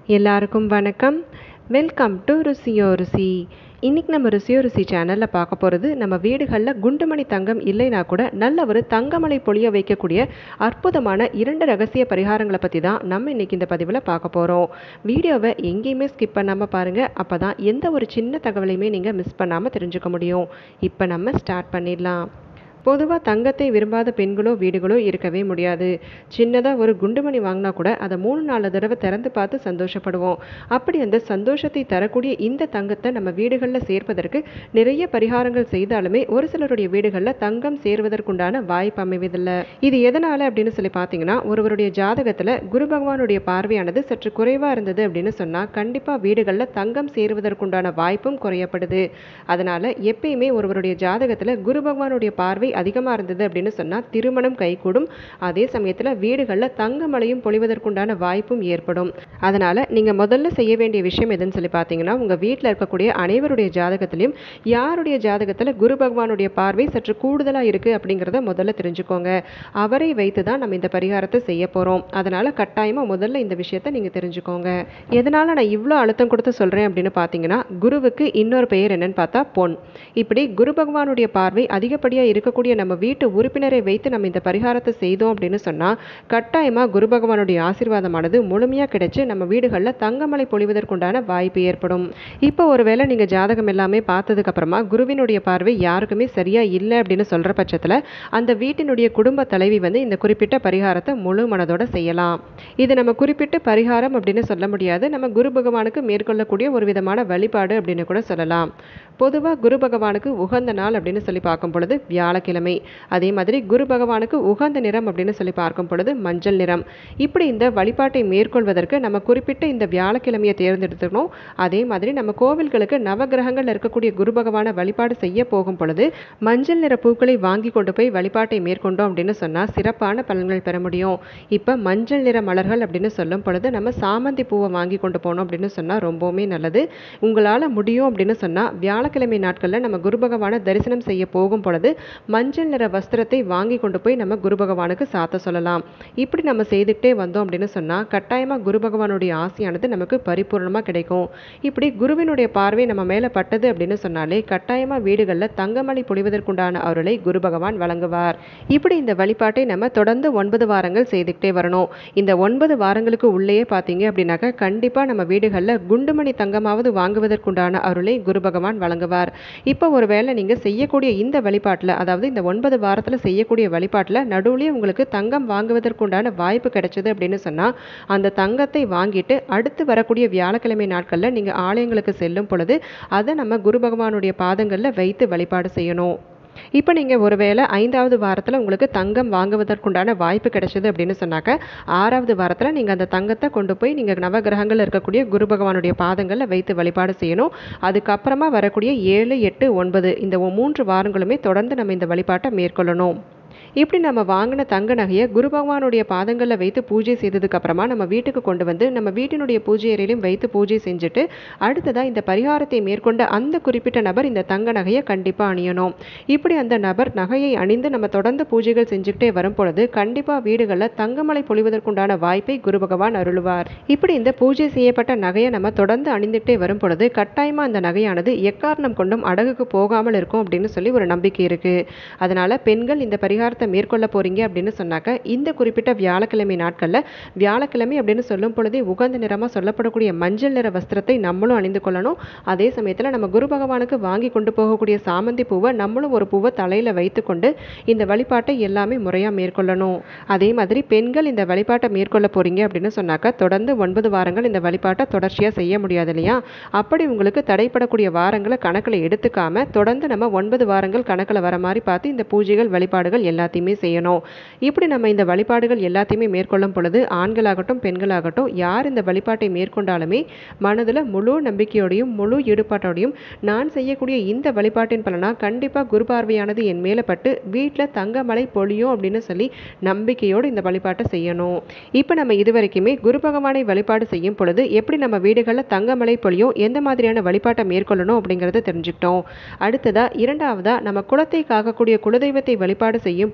எல்லாருக்கும் வணக்கம் welcome to ருசியோ ருசி இன்றைக்கி நம்ம ருசியோ ருசி சேனலில் பார்க்க போகிறது நம்ம வீடுகளில் குண்டுமணி தங்கம் இல்லைனா கூட நல்ல ஒரு தங்கமலை பொழிய வைக்கக்கூடிய அற்புதமான இரண்டு ரகசிய பரிகாரங்களை பற்றி தான் நம்ம இன்றைக்கி இந்த பதிவில் பார்க்க போகிறோம் வீடியோவை எங்கேயுமே ஸ்கிப் பண்ணாமல் பாருங்கள் அப்போ தான் எந்த ஒரு சின்ன தகவலையுமே நீங்கள் மிஸ் பண்ணாமல் தெரிஞ்சுக்க முடியும் இப்போ நம்ம ஸ்டார்ட் பண்ணிடலாம் பொதுவாக தங்கத்தை விரும்பாத பெண்களோ வீடுகளோ இருக்கவே முடியாது சின்னதாக ஒரு குண்டுமணி வாங்கினா கூட அதை மூணு நாலு தடவை திறந்து பார்த்து சந்தோஷப்படுவோம் அப்படி அந்த சந்தோஷத்தை தரக்கூடிய இந்த தங்கத்தை நம்ம வீடுகளில் சேர்ப்பதற்கு நிறைய பரிகாரங்கள் செய்தாலுமே ஒரு சிலருடைய வீடுகளில் தங்கம் சேர்வதற்குண்டான வாய்ப்பு அமைவதில்லை இது எதனால் அப்படின்னு சொல்லி பார்த்தீங்கன்னா ஒருவருடைய ஜாதகத்தில் குரு பகவானுடைய பார்வையானது சற்று குறைவாக இருந்தது அப்படின்னு சொன்னால் கண்டிப்பாக வீடுகளில் தங்கம் சேருவதற்குண்டான வாய்ப்பும் குறையப்படுது அதனால் எப்பயுமே ஒருவருடைய ஜாதகத்தில் குரு பகவானுடைய பார்வை அதிகமாக இருந்தது அப்படின்னு சொன்னால் திருமணம் கைகூடும் அதே சமயத்தில் வீடுகளில் தங்கமழையும் பொழிவதற்குண்டான வாய்ப்பும் ஏற்படும் அதனால் நீங்கள் முதல்ல செய்ய வேண்டிய விஷயம் எதுன்னு சொல்லி பார்த்தீங்கன்னா உங்கள் வீட்டில் இருக்கக்கூடிய அனைவருடைய ஜாதகத்திலையும் யாருடைய ஜாதகத்தில் குரு பகவானுடைய பார்வை சற்று கூடுதலாக இருக்குது அப்படிங்கிறத முதல்ல தெரிஞ்சுக்கோங்க அவரை வைத்து தான் நம்ம இந்த பரிகாரத்தை செய்ய போகிறோம் அதனால் கட்டாயமாக முதல்ல இந்த விஷயத்தை நீங்கள் தெரிஞ்சுக்கோங்க எதனால் நான் இவ்வளோ அழுத்தம் கொடுத்து சொல்கிறேன் அப்படின்னு பார்த்தீங்கன்னா குருவுக்கு இன்னொரு பெயர் என்னன்னு பார்த்தா பொன் இப்படி குரு பகவானுடைய பார்வை அதிகப்படியாக இருக்கக்கூடிய நம்ம வீட்டு உறுப்பினரை வைத்து நம்ம இந்த பரிகாரத்தை செய்தோம் அப்படின்னு சொன்னால் கட்டாயமாக குரு பகவானுடைய ஆசீர்வாதமானது முழுமையாக கிடைச்சு நம்ம வீடுகளில் தங்கமலை பொழிவதற்குண்டான வாய்ப்பு ஏற்படும் இப்போ ஒருவேளை நீங்கள் ஜாதகம் எல்லாமே பார்த்ததுக்கு அப்புறமா குருவினுடைய பார்வை யாருக்குமே சரியாக இல்லை அப்படின்னு சொல்கிற பட்சத்தில் அந்த வீட்டினுடைய குடும்ப தலைவி வந்து இந்த குறிப்பிட்ட பரிகாரத்தை முழு மனதோட செய்யலாம் இது நம்ம குறிப்பிட்ட பரிகாரம் அப்படின்னு சொல்ல முடியாது நம்ம குரு பகவானுக்கு மேற்கொள்ளக்கூடிய ஒரு விதமான வழிபாடு அப்படின்னு கூட சொல்லலாம் பொதுவாக குரு பகவானுக்கு உகந்த நாள் அப்படின்னு சொல்லி பார்க்கும் பொழுது வியாழக்கிழமை அதே மாதிரி குரு பகவானுக்கு உகந்த நிறம் அப்படின்னு சொல்லி பார்க்கும் பொழுது மஞ்சள் நிறம் இப்படி இந்த வழிபாட்டை மேற்கொள்வதற்கு நம்ம குறிப்பிட்ட இந்த வியாழக்கிழமையை தேர்ந்தெடுத்துக்கணும் அதே மாதிரி நம்ம கோவில்களுக்கு நவகிரகங்கள் இருக்கக்கூடிய குரு பகவானை வழிபாடு செய்ய போகும் பொழுது மஞ்சள் நிற பூக்களை வாங்கி கொண்டு போய் வழிபாட்டை மேற்கொண்டோம் அப்படின்னு சொன்னால் சிறப்பான பலன்கள் பெற முடியும் இப்போ மஞ்சள் நிற மலர்கள் அப்படின்னு சொல்லும் பொழுது நம்ம சாமந்தி பூவை வாங்கி கொண்டு போனோம் அப்படின்னு சொன்னால் ரொம்பவுமே நல்லது உங்களால் முடியும் அப்படின்னு சொன்னால் வியாழக்கிழமை நாட்களில் நம்ம குரு பகவானை தரிசனம் செய்ய போகும் பொழுது மஞ்சள் நிற வஸ்திரத்தை வாங்கி கொண்டு போய் நம்ம குரு பகவானுக்கு சாத்த சொல்லலாம் இப்படி நம்ம செய்துக்கிட்டே வந்தோம் அப்படின்னு சொன்னால் கட்டாயமாக குரு பகவானுடைய ஆசையானது நமக்கு பரிபூர்ணமாக கிடைக்கும் இப்படி குருவினுடைய பார்வை நம்ம மேலே பட்டது அப்படின்னு சொன்னாலே கட்டாயமாக வீடுகளில் தங்கமலை பொழிவதற்குண்டான அருளை குரு பகவான் வழங்குவார் இப்படி இந்த வழிபாட்டை நம்ம தொடர்ந்து ஒன்பது வாரங்கள் செய்துக்கிட்டே வரணும் இந்த ஒன்பது வாரங்களுக்கு உள்ளேயே பார்த்தீங்க அப்படின்னாக்கா கண்டிப்பாக நம்ம வீடுகளில் குண்டுமணி தங்கமாவது வாங்குவதற்குண்டான அருளை குரு பகவான் வழங்குவார் இப்போ ஒருவேளை நீங்கள் செய்யக்கூடிய இந்த வழிபாட்டில் அதாவது இந்த ஒன்பது வாரத்தில் செய்யக்கூடிய வழிபாட்டில் நடுவுலேயே உங்களுக்கு தங்கம் வாங்குவதற்குண்டான வாய்ப்பு கிடைச்சது அப்படின்னு சொன்னால் அந்த தங்கத்தை வாங்கிட்டு அடுத்து வரக்கூடிய வியாழக்கிழமை நாட்களில் நீங்கள் ஆலயங்களுக்கு செல்லும் பொழுது அதை நம்ம குரு பகவானுடைய பாதங்களில் வைத்து வழிபாடு செய்யணும் இப்போ நீங்கள் ஒருவேளை ஐந்தாவது வாரத்தில் உங்களுக்கு தங்கம் வாங்குவதற்குண்டான வாய்ப்பு கிடைச்சது அப்படின்னு சொன்னாக்க ஆறாவது வாரத்தில் நீங்கள் அந்த தங்கத்தை கொண்டு போய் நீங்கள் நவகிரகங்கள் இருக்கக்கூடிய குரு பகவானுடைய பாதங்களில் வைத்து வழிபாடு செய்யணும் அதுக்கப்புறமா வரக்கூடிய ஏழு எட்டு ஒன்பது இந்த மூன்று வாரங்களுமே தொடர்ந்து நம்ம இந்த வழிபாட்டை மேற்கொள்ளணும் இப்படி நம்ம வாங்கின தங்க நகையை குரு பகவானுடைய பாதங்களில் வைத்து பூஜை செய்ததுக்கு அப்புறமா நம்ம வீட்டுக்கு கொண்டு வந்து நம்ம வீட்டினுடைய பூஜை அறையிலையும் வைத்து பூஜை செஞ்சுட்டு அடுத்ததாக இந்த பரிகாரத்தை மேற்கொண்ட அந்த குறிப்பிட்ட நபர் இந்த தங்க நகையை கண்டிப்பாக அணியணும் இப்படி அந்த நபர் நகையை அணிந்து நம்ம தொடர்ந்து பூஜைகள் செஞ்சுக்கிட்டே வரும் பொழுது கண்டிப்பாக வீடுகளில் தங்கமலை பொழிவதற்குண்டான வாய்ப்பை குரு பகவான் அருளுவார் இப்படி இந்த பூஜை செய்யப்பட்ட நகையை நம்ம தொடர்ந்து அணிந்துகிட்டே வரும் பொழுது கட்டாயமாக அந்த நகையானது எக்காரணம் கொண்டும் அடகுக்கு போகாமல் இருக்கும் அப்படின்னு சொல்லி ஒரு நம்பிக்கை இருக்குது அதனால் பெண்கள் இந்த பரிகாரத்தை மேற்கொள்ள போகிறீங்க அப்படின்னு சொன்னாக்க இந்த குறிப்பிட்ட வியாழக்கிழமை நாட்களில் வியாழக்கிழமை அப்படின்னு சொல்லும் பொழுதே உகந்த நிறமாக சொல்லப்படக்கூடிய மஞ்சள் நிற வஸ்திரத்தை நம்மளும் அணிந்து கொள்ளணும் அதே சமயத்தில் நம்ம குரு பகவானுக்கு வாங்கி கொண்டு போகக்கூடிய சாமந்தி பூவை நம்மளும் ஒரு பூவை தலையில் வைத்துக்கொண்டு இந்த வழிபாட்டை எல்லாமே முறையாக மேற்கொள்ளணும் அதே மாதிரி பெண்கள் இந்த வழிபாட்டை மேற்கொள்ள போகிறீங்க அப்படின்னு சொன்னாக்க தொடர்ந்து ஒன்பது வாரங்கள் இந்த வழிபாட்டை தொடர்ச்சியாக செய்ய முடியாது இல்லையா அப்படி உங்களுக்கு தடைப்படக்கூடிய வாரங்களை கணக்கில் எடுத்துக்காம தொடர்ந்து நம்ம ஒன்பது வாரங்கள் கணக்கில் வர மாதிரி பார்த்து இந்த பூஜைகள் வழிபாடுகள் எல்லாத்தையுமே செய்யணும் இப்படி நம்ம இந்த வழிபாடுகள் எல்லாத்தையுமே மேற்கொள்ளும் பொழுது ஆண்களாகட்டும் பெண்களாகட்டும் யார் இந்த வழிபாட்டை மேற்கொண்டாலுமே மனதில் முழு நம்பிக்கையோடையும் முழு ஈடுபாட்டோடையும் நான் செய்யக்கூடிய இந்த வழிபாட்டின் பலனாக கண்டிப்பாக குரு பார்வையானது என் மேலே பட்டு வீட்டில் தங்கமலை பொழியும் அப்படின்னு சொல்லி நம்பிக்கையோடு இந்த வழிபாட்டை செய்யணும் இப்போ நம்ம இது வரைக்குமே குரு பகவானை வழிபாடு செய்யும் பொழுது எப்படி நம்ம வீடுகளில் தங்கமலை பொழியும் எந்த மாதிரியான வழிபாட்டை மேற்கொள்ளணும் அப்படிங்கிறத தெரிஞ்சுக்கிட்டோம் அடுத்ததாக இரண்டாவதாக நம்ம குலத்தை காக்கக்கூடிய குலதெய்வத்தை வழிபாடு செய்யும்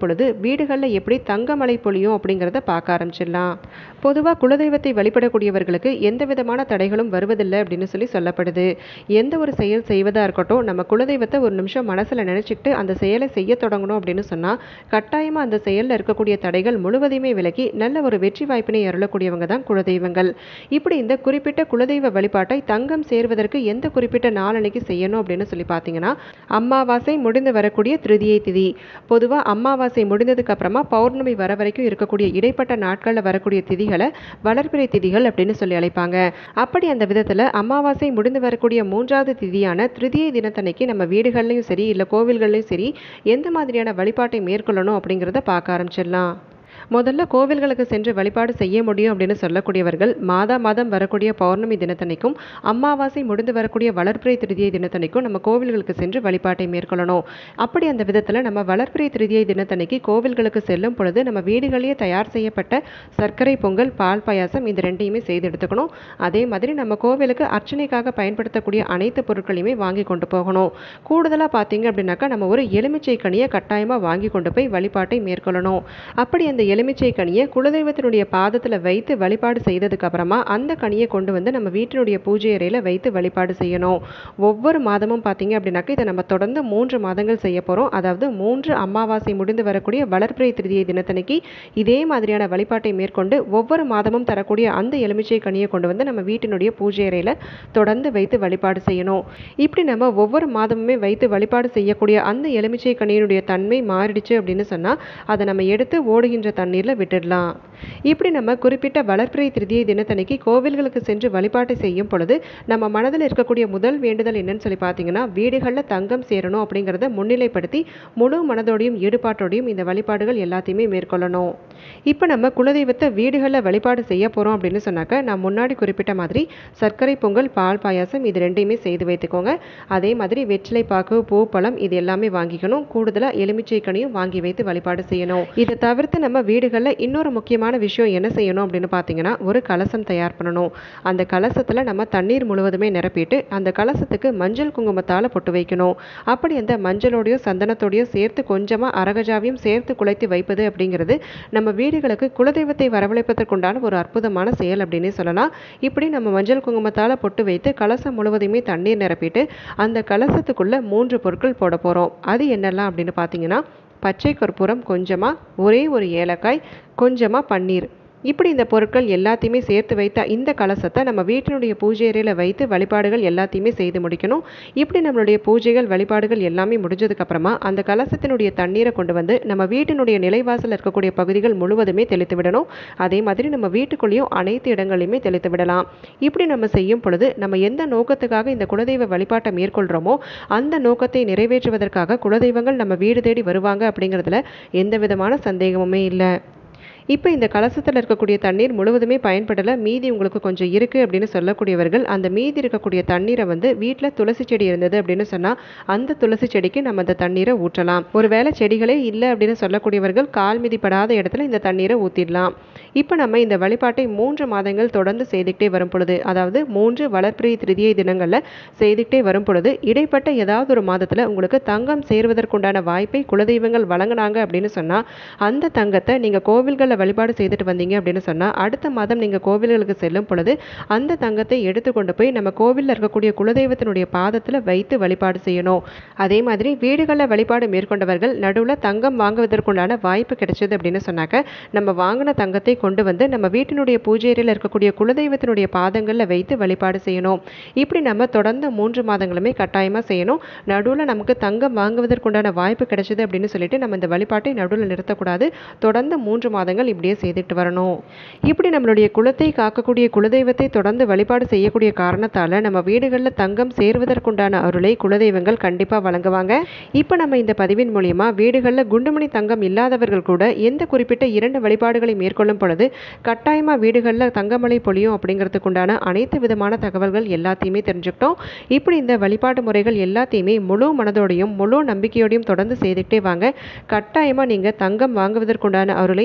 பொழுது வீடுகளில் எப்படி தங்கமழை பொழியும் அப்படிங்கிறத பார்க்க ஆரம்பிச்சிடலாம் பொதுவாக குலதெய்வத்தை வழிபடக்கூடியவர்களுக்கு எந்த விதமான தடைகளும் வருவதில்லை அப்படின்னு சொல்லி சொல்லப்படுது எந்த ஒரு செயல் செய்வதாக இருக்கட்டும் நம்ம குலதெய்வத்தை ஒரு நிமிஷம் மனசில் நினச்சிக்கிட்டு அந்த செயலை செய்ய தொடங்கணும் அப்படின்னு சொன்னால் கட்டாயமாக அந்த செயலில் இருக்கக்கூடிய தடைகள் முழுவதையுமே விலக்கி நல்ல ஒரு வெற்றி வாய்ப்பினை அருளக்கூடியவங்க தான் குலதெய்வங்கள் இப்படி இந்த குறிப்பிட்ட குலதெய்வ வழிபாட்டை தங்கம் சேர்வதற்கு எந்த குறிப்பிட்ட நாளன்னைக்கு செய்யணும் அப்படின்னு சொல்லி பார்த்தீங்கன்னா அமாவாசை முடிந்து வரக்கூடிய திருதியை திதி பொதுவாக அமாவாசை முடிந்ததுக்கு அப்புறமா பௌர்ணமி வர வரைக்கும் இருக்கக்கூடிய இடைப்பட்ட நாட்களில் வரக்கூடிய திதிகளை வளர்பிறை திதிகள் அப்படின்னு சொல்லி அழைப்பாங்க அப்படி அந்த விதத்தில் அமாவாசை முடிந்து வரக்கூடிய மூன்றாவது திதியான திருதியை தினத்தன்னைக்கு நம்ம வீடுகள்லையும் சரி இல்லை கோவில்கள்லையும் சரி எந்த மாதிரியான வழிபாட்டை மேற்கொள்ளணும் அப்படிங்கிறத பார்க்க ஆரம்பிச்சிடலாம் முதல்ல கோவில்களுக்கு சென்று வழிபாடு செய்ய முடியும் அப்படின்னு சொல்லக்கூடியவர்கள் மாதா மாதம் வரக்கூடிய பௌர்ணமி தினத்தன்னைக்கும் அமாவாசை முடிந்து வரக்கூடிய வளர்ப்பிறை திருதியை தினத்தன்னைக்கும் நம்ம கோவில்களுக்கு சென்று வழிபாட்டை மேற்கொள்ளணும் அப்படி அந்த விதத்தில் நம்ம வளர்ப்பிறை திருதியை தினத்தன்னைக்கு கோவில்களுக்கு செல்லும் பொழுது நம்ம வீடுகளிலேயே தயார் செய்யப்பட்ட சர்க்கரை பொங்கல் பால் பாயாசம் இந்த ரெண்டையுமே செய்து எடுத்துக்கணும் அதே மாதிரி நம்ம கோவிலுக்கு அர்ச்சனைக்காக பயன்படுத்தக்கூடிய அனைத்து பொருட்களையுமே வாங்கி கொண்டு போகணும் கூடுதலாக பார்த்தீங்க அப்படின்னாக்கா நம்ம ஒரு எலுமிச்சை கனியை கட்டாயமாக வாங்கி கொண்டு போய் வழிபாட்டை மேற்கொள்ளணும் அப்படி அந்த எலுமிச்சை கனியை குலதெய்வத்தினுடைய பாதத்தில் வைத்து வழிபாடு செய்ததுக்கு அப்புறமா அந்த கனியை கொண்டு வந்து நம்ம வீட்டினுடைய பூஜை அறையில் வைத்து வழிபாடு செய்யணும் ஒவ்வொரு மாதமும் பார்த்தீங்க அப்படின்னாக்கா இதை நம்ம தொடர்ந்து மூன்று மாதங்கள் செய்ய போகிறோம் அதாவது மூன்று அமாவாசை முடிந்து வரக்கூடிய வளர்ப்பிறை திருதியை தினத்தன்னைக்கு இதே மாதிரியான வழிபாட்டை மேற்கொண்டு ஒவ்வொரு மாதமும் தரக்கூடிய அந்த எலுமிச்சை கனியை கொண்டு வந்து நம்ம வீட்டினுடைய பூஜை அறையில் தொடர்ந்து வைத்து வழிபாடு செய்யணும் இப்படி நம்ம ஒவ்வொரு மாதமுமே வைத்து வழிபாடு செய்யக்கூடிய அந்த எலுமிச்சை கனியினுடைய தன்மை மாறிடுச்சு அப்படின்னு சொன்னால் அதை நம்ம எடுத்து ஓடுகின்ற தண்ணீரில் விட்டுடலாம் இப்படி நம்ம குறிப்பிட்ட வளர்ப்பிறை திருதியை தினத்தன்னைக்கு கோவில்களுக்கு சென்று வழிபாட்டை செய்யும் பொழுது நம்ம மனதில் இருக்கக்கூடிய முதல் வேண்டுதல் என்னன்னு சொல்லி பார்த்தீங்கன்னா வீடுகளில் தங்கம் சேரணும் அப்படிங்கிறத முன்னிலைப்படுத்தி முழு மனதோடையும் ஈடுபாட்டோடையும் இந்த வழிபாடுகள் எல்லாத்தையுமே மேற்கொள்ளணும் இப்போ நம்ம குலதெய்வத்தை வீடுகளில் வழிபாடு செய்ய போகிறோம் அப்படின்னு சொன்னாக்க நான் முன்னாடி குறிப்பிட்ட மாதிரி சர்க்கரை பொங்கல் பால் பாயாசம் இது ரெண்டையுமே செய்து வைத்துக்கோங்க அதே மாதிரி வெற்றிலை பாக்கு பூ பழம் இது எல்லாமே வாங்கிக்கணும் கூடுதலாக எலுமிச்சை கனியும் வாங்கி வைத்து வழிபாடு செய்யணும் இதை தவிர்த்து நம்ம வீடுகளில் இன்னொரு முக்கியமான விஷயம் என்ன செய்யணும் அப்படின்னு பார்த்தீங்கன்னா ஒரு கலசம் தயார் பண்ணணும் அந்த கலசத்தில் நம்ம தண்ணீர் முழுவதுமே நிரப்பிட்டு அந்த கலசத்துக்கு மஞ்சள் குங்குமத்தால் பொட்டு வைக்கணும் அப்படி அந்த மஞ்சளோடையோ சந்தனத்தோடையோ சேர்த்து கொஞ்சமாக அரகஜாவையும் சேர்த்து குலைத்து வைப்பது அப்படிங்கிறது நம்ம வீடுகளுக்கு குலதெய்வத்தை வரவழைப்பதற்குண்டான ஒரு அற்புதமான செயல் அப்படின்னே சொல்லலாம் இப்படி நம்ம மஞ்சள் குங்குமத்தால் பொட்டு வைத்து கலசம் முழுவதுமே தண்ணீர் நிரப்பிட்டு அந்த கலசத்துக்குள்ள மூன்று பொருட்கள் போட போகிறோம் அது என்னெல்லாம் அப்படின்னு பார்த்தீங்கன்னா பச்சை கற்பூரம் கொஞ்சமாக ஒரே ஒரு ஏலக்காய் கொஞ்சமாக பன்னீர் இப்படி இந்த பொருட்கள் எல்லாத்தையுமே சேர்த்து வைத்த இந்த கலசத்தை நம்ம வீட்டினுடைய பூஜை அறையில் வைத்து வழிபாடுகள் எல்லாத்தையுமே செய்து முடிக்கணும் இப்படி நம்மளுடைய பூஜைகள் வழிபாடுகள் எல்லாமே முடிஞ்சதுக்கப்புறமா அந்த கலசத்தினுடைய தண்ணீரை கொண்டு வந்து நம்ம வீட்டினுடைய நிலைவாசல் இருக்கக்கூடிய பகுதிகள் முழுவதுமே தெளித்து விடணும் அதே மாதிரி நம்ம வீட்டுக்குள்ளேயும் அனைத்து இடங்களையுமே தெளித்து விடலாம் இப்படி நம்ம செய்யும் பொழுது நம்ம எந்த நோக்கத்துக்காக இந்த குலதெய்வ வழிபாட்டை மேற்கொள்கிறோமோ அந்த நோக்கத்தை நிறைவேற்றுவதற்காக குலதெய்வங்கள் நம்ம வீடு தேடி வருவாங்க அப்படிங்கிறதுல எந்த விதமான சந்தேகமுமே இல்லை இப்போ இந்த கலசத்தில் இருக்கக்கூடிய தண்ணீர் முழுவதுமே பயன்படலை மீதி உங்களுக்கு கொஞ்சம் இருக்குது அப்படின்னு சொல்லக்கூடியவர்கள் அந்த மீதி இருக்கக்கூடிய தண்ணீரை வந்து வீட்டில் துளசி செடி இருந்தது அப்படின்னு சொன்னால் அந்த துளசி செடிக்கு நம்ம அந்த தண்ணீரை ஊற்றலாம் ஒருவேளை செடிகளே இல்லை அப்படின்னு சொல்லக்கூடியவர்கள் கால் மிதிப்படாத இடத்துல இந்த தண்ணீரை ஊற்றிடலாம் இப்போ நம்ம இந்த வழிபாட்டை மூன்று மாதங்கள் தொடர்ந்து செய்துக்கிட்டே வரும் பொழுது அதாவது மூன்று வளர்ப்பிறை திருதியை தினங்களில் செய்துக்கிட்டே வரும் பொழுது இடைப்பட்ட ஏதாவது ஒரு மாதத்தில் உங்களுக்கு தங்கம் சேருவதற்குண்டான வாய்ப்பை குலதெய்வங்கள் வழங்கினாங்க அப்படின்னு சொன்னால் அந்த தங்கத்தை நீங்கள் கோவில்களில் வழிபாடு செய்துட்டு வந்தீங்க அப்படின்னு சொன்னால் அடுத்த மாதம் நீங்கள் கோவில்களுக்கு செல்லும் பொழுது அந்த தங்கத்தை எடுத்து கொண்டு போய் நம்ம கோவிலில் இருக்கக்கூடிய குலதெய்வத்தினுடைய பாதத்தில் வைத்து வழிபாடு செய்யணும் அதே மாதிரி வீடுகளில் வழிபாடு மேற்கொண்டவர்கள் நடுவில் தங்கம் வாங்குவதற்குண்டான வாய்ப்பு கிடைச்சது அப்படின்னு சொன்னாக்க நம்ம வாங்கின தங்கத்தை கொண்டு வந்து நம்ம வீட்டினுடைய பூஜை அறையில் இருக்கக்கூடிய குலதெய்வத்தினுடைய பாதங்களில் வைத்து வழிபாடு செய்யணும் இப்படி நம்ம தொடர்ந்து மூன்று மாதங்களுமே கட்டாயமாக செய்யணும் நடுவில் நமக்கு தங்கம் வாங்குவதற்குண்டான வாய்ப்பு கிடைச்சது அப்படின்னு சொல்லிட்டு நம்ம இந்த வழிபாட்டை நடுவில் நிறுத்தக்கூடாது தொடர்ந்து மூன்று மாதங்கள் இப்படியே செய்துட்டு வரணும் இப்படி நம்மளுடைய குலத்தை காக்கக்கூடிய குலதெய்வத்தை தொடர்ந்து வழிபாடு செய்யக்கூடிய காரணத்தால் நம்ம வீடுகளில் தங்கம் சேர்வதற்குண்டான அருளை குலதெய்வங்கள் கண்டிப்பாக வழங்குவாங்க இப்போ நம்ம இந்த பதிவின் மூலியமா வீடுகளில் குண்டுமணி தங்கம் இல்லாதவர்கள் கூட எந்த குறிப்பிட்ட இரண்டு வழிபாடுகளை மேற்கொள்ளும் பொழுது கட்டாயமாக வீடுகளில் தங்கமலை பொழியும் அப்படிங்கிறதுக்குண்டான அனைத்து விதமான தகவல்கள் எல்லாத்தையுமே தெரிஞ்சுக்கிட்டோம் இப்படி இந்த வழிபாட்டு முறைகள் எல்லாத்தையுமே முழு மனதோடையும் முழு நம்பிக்கையோடையும் தொடர்ந்து செய்துக்கிட்டே வாங்க கட்டாயமாக நீங்கள் தங்கம் வாங்குவதற்குண்டான அருளை தெய்வங்கள்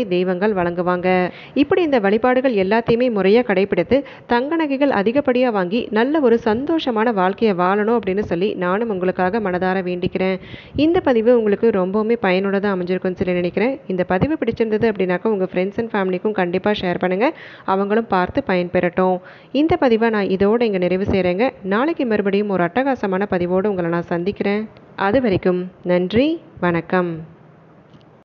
பரிகாரங்கள் வழங்குவாங்க இப்படி இந்த வழிபாடுகள் எல்லாத்தையுமே முறையாக கடைபிடித்து தங்க நகைகள் அதிகப்படியாக வாங்கி நல்ல ஒரு சந்தோஷமான வாழ்க்கையை வாழணும் அப்படின்னு சொல்லி நானும் உங்களுக்காக மனதார வேண்டிக்கிறேன் இந்த பதிவு உங்களுக்கு ரொம்பவுமே பயனுள்ளதாக அமைஞ்சிருக்கும்னு சொல்லி நினைக்கிறேன் இந்த பதிவு பிடிச்சிருந்தது அப்படின்னாக்கா உங்கள் ஃப்ரெண்ட்ஸ் அண்ட் ஃபேமிலிக்கும் கண்டிப்பாக ஷேர் பண்ணுங்கள் அவங்களும் பார்த்து பயன்பெறட்டும் இந்த பதிவை நான் இதோடு இங்கே நிறைவு செய்கிறேங்க நாளைக்கு மறுபடியும் ஒரு அட்டகாசமான பதிவோடு உங்களை நான் சந்திக்கிறேன் அது வரைக்கும் நன்றி வணக்கம்